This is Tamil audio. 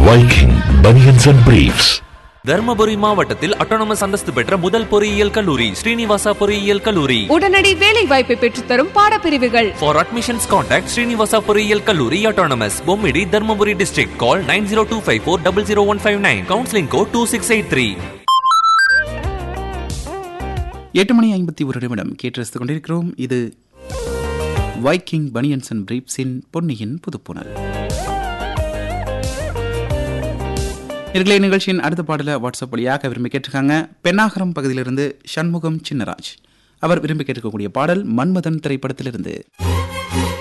Viking Bunions and Briefs. Dharmapuri மாவட்டத்தில் அட்டானமஸ் அந்தஸ்து பெற்ற முதல் பொறியியல் கல்லூரி ஸ்ரீனிவாசா பொறியியல் கல்லூரி உடனடி வேலை வாய்ப்பை பெற்றுத்தரும் பாடப்பிரிவுகள் ஃபார் அட்மிஷன்ஸ் கான்டாக்ட் ஸ்ரீனிவாசா பொறியியல் கல்லூரி autonomous Bommidi Dharmapuri district call nine zero two five four double zero one five nine counselling code two six eight three எட்டு மணி ஐம்பத்தி ஒரு நிமிடம் கேட்டு ரசித்துக் கொண்டிருக்கிறோம் இது வைக்கிங் பனியன்ஸ் அண்ட் பிரீப்ஸின் பொன்னியின் புதுப்புணல் நேர்களே நிகழ்ச்சியின் அடுத்த பாடல வாட்ஸ்அப் வழியாக விரும்பி கேட்டிருக்காங்க பெண்ணாகரம் பகுதியிலிருந்து சண்முகம் சின்னராஜ் அவர் விரும்பி கேட்கக்கூடிய பாடல் மன்மதன் திரைப்படத்திலிருந்து